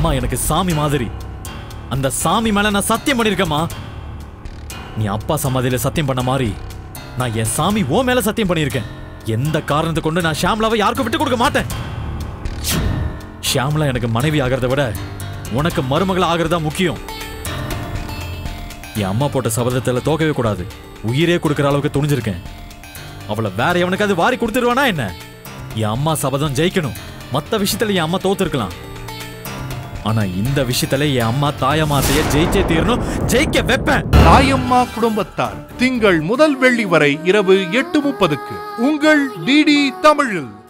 அம்மா எனக்கு சாமி மாதிரி அந்த சாமி மேல நான் சத்தியம் பண்ணிருக்கேம்மா நீ அப்பா சமாதியில சத்தியம் பண்ண மாதிரி நான் என் சாமி ஓ மேல சத்தியம் பண்ணியிருக்கேன் எந்த காரணத்தை கொண்டு நான் ஷாம்லாவை யாருக்கும் விட்டு கொடுக்க மாட்டேன் ஷாம்லா எனக்கு மனைவி ஆகிறத விட உனக்கு மருமகள் ஆகிறதா முக்கியம் என் அம்மா போட்ட சபதத்துல தோக்கவே கூடாது உயிரே கொடுக்கிற அளவுக்கு துணிஞ்சிருக்கேன் அவளை வேற எவனுக்காவது வாரி கொடுத்துருவானா என்ன என் அம்மா சபதம் ஜெயிக்கணும் மத்த விஷயத்துல என் அம்மா தோத்துருக்கலாம் ஆனா இந்த விஷயத்துல என் அம்மா தாயமாத்தைய ஜெயிச்சே தீரணும் ஜெயிக்க வைப்பேன் தாயம்மா குடும்பத்தார் திங்கள் முதல் வெள்ளி வரை இரவு எட்டு முப்பதுக்கு உங்கள் டிடி தமிழில்